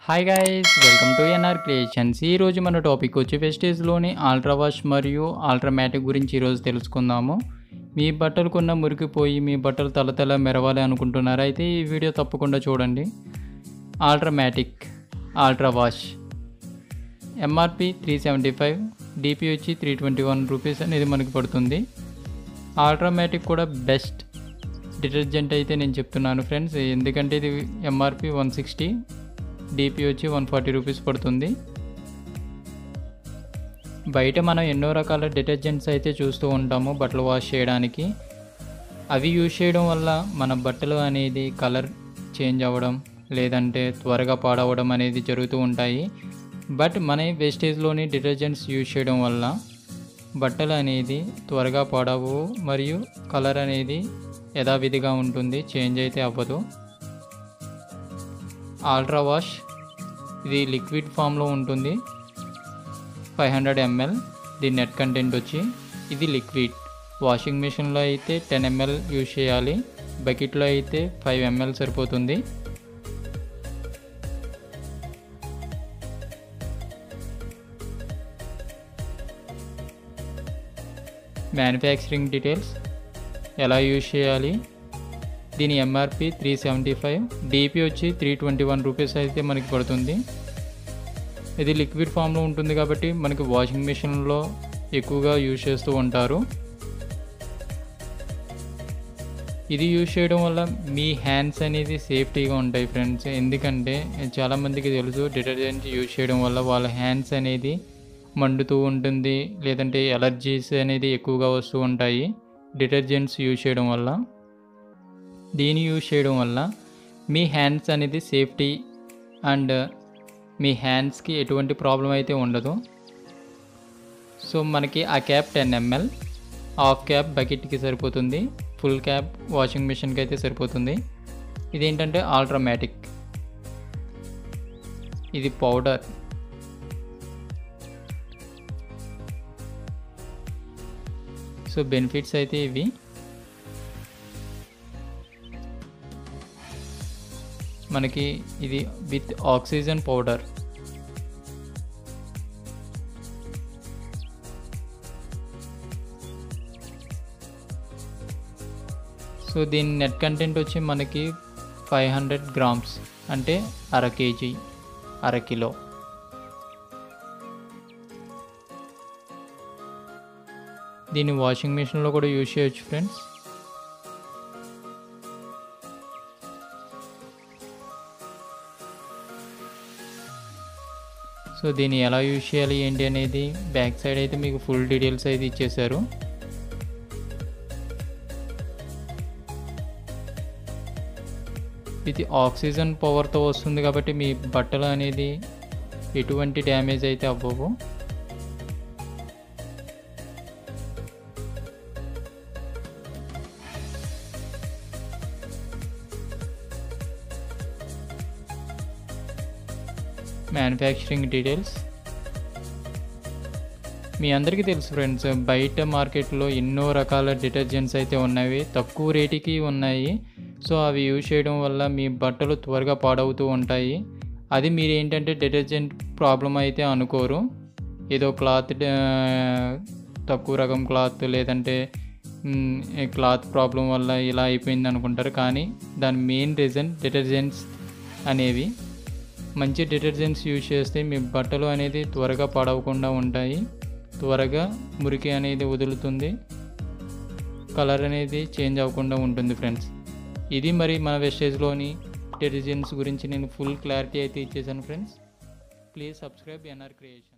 hi guys welcome to NR Creations ఈరోజు మన topic వచ్చి వెస్టేజ్లోని ఆల్ట్రా వాష్ మరియు ఆల్ట్రామాటిక్ గురించి ఈరోజు తెలుసుకుందాము మీ బట్టలు కొన్న మురికిపోయి మీ బట్టలు తలతల మెరవాలి అనుకుంటున్నారా అయితే ఈ వీడియో తప్పకుండా చూడండి ultramatic ultra wash MRP three seventy five DP వచ్చి త్రీ ట్వంటీ వన్ రూపీస్ అనేది మనకి పడుతుంది ఆల్ట్రామాటిక్ కూడా బెస్ట్ డిటర్జెంట్ అయితే నేను చెప్తున్నాను ఫ్రెండ్స్ ఎందుకంటే ఇది ఎంఆర్పి వన్ సిక్స్టీ డిపి వచ్చి వన్ ఫార్టీ రూపీస్ పడుతుంది బయట మనం ఎన్నో రకాల డిటర్జెంట్స్ అయితే చూస్తూ ఉంటాము బట్టలు వాష్ చేయడానికి అవి యూజ్ చేయడం వల్ల మన బట్టలు అనేది కలర్ చేంజ్ అవ్వడం లేదంటే త్వరగా పాడవడం అనేది జరుగుతూ ఉంటాయి బట్ మన వేస్టేజ్లోని డిటర్జెంట్స్ యూజ్ చేయడం వల్ల బట్టలు అనేది త్వరగా పాడవు మరియు కలర్ అనేది యథావిధిగా ఉంటుంది చేంజ్ అయితే అవ్వదు ఆల్ట్రా వాష్ ఇది లిక్విడ్ ఫామ్లో ఉంటుంది ఫైవ్ హండ్రెడ్ ఎంఎల్ దీని నెట్ కంటెంట్ వచ్చి ఇది లిక్విడ్ వాషింగ్ మిషన్లో అయితే టెన్ ఎంఎల్ యూజ్ చేయాలి బకెట్లో అయితే ఫైవ్ ఎంఎల్ సరిపోతుంది మ్యానుఫ్యాక్చరింగ్ డీటెయిల్స్ ఎలా యూజ్ చేయాలి దీని MRP three seventy five DP వచ్చి త్రీ ట్వంటీ వన్ రూపీస్ అయితే మనకి పడుతుంది ఇది లిక్విడ్ ఫామ్లో ఉంటుంది కాబట్టి మనకి వాషింగ్ మిషన్లో ఎక్కువగా యూజ్ చేస్తూ ఉంటారు ఇది యూజ్ చేయడం వల్ల మీ హ్యాండ్స్ అనేది సేఫ్టీగా ఉంటాయి ఫ్రెండ్స్ ఎందుకంటే చాలామందికి తెలుసు డిటర్జెంట్ యూజ్ చేయడం వల్ల వాళ్ళ హ్యాండ్స్ అనేది మండుతూ ఉంటుంది లేదంటే ఎలర్జీస్ అనేది ఎక్కువగా వస్తూ ఉంటాయి డిటర్జెంట్స్ యూజ్ చేయడం వల్ల దీన్ని యూజ్ చేయడం వల్ల మీ హ్యాండ్స్ అనేది సేఫ్టీ అండ్ మీ హ్యాండ్స్కి ఎటువంటి ప్రాబ్లం అయితే ఉండదు సో మనకి ఆ cap ten ML half cap బకెట్కి సరిపోతుంది ఫుల్ క్యాప్ వాషింగ్ మిషన్కి అయితే సరిపోతుంది ఇదేంటంటే ఆల్ట్రామాటిక్ ఇది పౌడర్ సో బెనిఫిట్స్ అయితే ఇవి మనకి ఇది విత్ ఆక్సిజన్ పౌడర్ సో దీని నెట్ కంటెంట్ వచ్చి మనకి ఫైవ్ హండ్రెడ్ గ్రామ్స్ అంటే అర కేజీ అర కిలో దీన్ని వాషింగ్ మిషన్లో కూడా యూజ్ చేయొచ్చు ఫ్రెండ్స్ సో దీన్ని ఎలా యూజ్ చేయాలి ఏంటి అనేది బ్యాక్ సైడ్ అయితే మీకు ఫుల్ డీటెయిల్స్ అయితే ఇచ్చేశారు ఇది ఆక్సిజన్ పవర్తో వస్తుంది కాబట్టి మీ బట్టలు అనేది ఎటువంటి డ్యామేజ్ అయితే అవ్వవు మ్యానుఫ్యాక్చరింగ్ డీటెయిల్స్ మీ అందరికీ తెలుసు ఫ్రెండ్స్ బయట మార్కెట్లో ఎన్నో రకాల డిటర్జెంట్స్ అయితే ఉన్నవి తక్కువ రేటుకి ఉన్నాయి సో అవి యూజ్ చేయడం వల్ల మీ బట్టలు త్వరగా పాడవుతూ ఉంటాయి అది మీరు ఏంటంటే డిటర్జెంట్ ప్రాబ్లం అయితే అనుకోరు ఏదో క్లాత్ తక్కువ రకం క్లాత్ లేదంటే క్లాత్ ప్రాబ్లం వల్ల ఇలా అయిపోయింది అనుకుంటారు కానీ దాని మెయిన్ రీజన్ డిటర్జెంట్స్ అనేవి మంచి డిటర్జెంట్స్ యూజ్ చేస్తే మీ బట్టలు అనేది త్వరగా పాడవకుండా ఉంటాయి త్వరగా మురికి అనేది వదులుతుంది కలర్ అనేది చేంజ్ అవ్వకుండా ఉంటుంది ఫ్రెండ్స్ ఇది మరి మన వెస్టేజ్లోని డిటర్జెంట్స్ గురించి నేను ఫుల్ క్లారిటీ అయితే ఇచ్చేసాను friends please subscribe NR creation